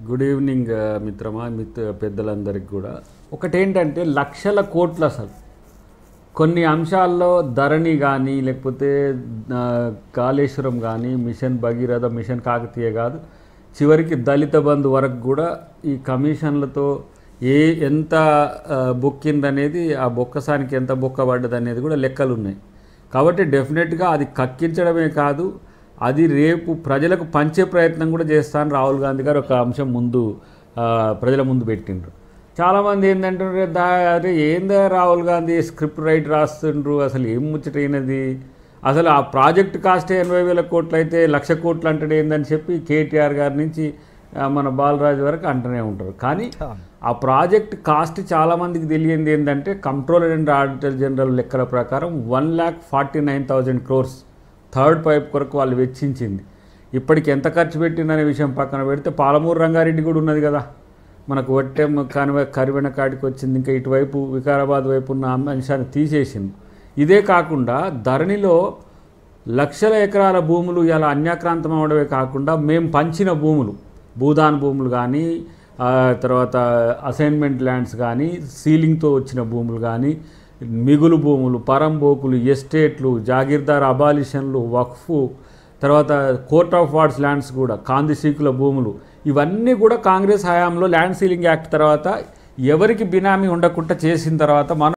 good evening ఆ, మిత్రమా మిత్ర పెద్దలందరికీ కూడా ఒకటేంటంటే లక్షల కోట్లు అసలు కొన్ని అంశాల్లో ధరణి కానీ లేకపోతే ఆ, కాళేశ్వరం కానీ మిషన్ భగీరథ మిషన్ కాకతీయ కాదు చివరికి దళిత బంధు వరకు కూడా ఈ కమిషన్లతో ఏ ఎంత ఆ, బొక్కిందనేది ఆ బొక్కసానికి ఎంత బొక్క పడ్డది అనేది కూడా లెక్కలు ఉన్నాయి కాబట్టి డెఫినెట్గా అది కక్కించడమే కాదు అది రేపు ప్రజలకు పంచే ప్రయత్నం కూడా చేస్తాను రాహుల్ గాంధీ గారు ఒక అంశం ముందు ఆ, ప్రజల ముందు పెట్టిండ్రు చాలామంది ఏంటంటే దా అరే ఏందా రాహుల్ గాంధీ స్క్రిప్ట్ రైట్ రాస్తుండ్రు అసలు ఏం ముచ్చటైనది అసలు ఆ ప్రాజెక్ట్ కాస్ట్ ఎనభై వేల కోట్లు అయితే లక్ష కోట్లు అంటాడు ఏందని చెప్పి కేటీఆర్ గారి నుంచి ఆ, మన బాలరాజు వరకు అంటూనే ఉంటారు కానీ ఆ ప్రాజెక్ట్ కాస్ట్ చాలామందికి తెలియంది ఏంటంటే కంట్రోలర్ అండ్ ఆడిటర్ జనరల్ లెక్కల ప్రకారం one lakh forty nine thousand crores third pipe కొరకు వాళ్ళు వెచ్చించింది ఇప్పటికి ఎంత ఖర్చు పెట్టిందనే విషయం పక్కన పెడితే పాలమూరు రంగారెడ్డి కూడా ఉన్నది కదా మనకు వట్టెం కనివ కరివెన కాడికి వచ్చింది ఇంకా ఇటువైపు వికారాబాద్ వైపు ఉన్న అంశాన్ని తీసేసింది ఇదే కాకుండా ధరణిలో లక్షల ఎకరాల భూములు ఇలా అన్యాక్రాంతం అవడమే కాకుండా మేము పంచిన భూములు భూదాన్ భూములు కానీ ఆ, తర్వాత అసైన్మెంట్ ల్యాండ్స్ కానీ సీలింగ్తో వచ్చిన భూములు కానీ మిగులు భూములు పరంబోకులు ఎస్టేట్లు జాగీర్దార్ అబాలిషన్లు వక్ఫ్ తర్వాత కోర్ట్ ఆఫ్ వార్డ్స్ ల్యాండ్స్ కూడా కాందిశీకుల భూములు ఇవన్నీ కూడా కాంగ్రెస్ హయాంలో ల్యాండ్ సీలింగ్ యాక్ట్ తర్వాత ఎవరికి బినామీ ఉండకుండా చేసిన తర్వాత మనం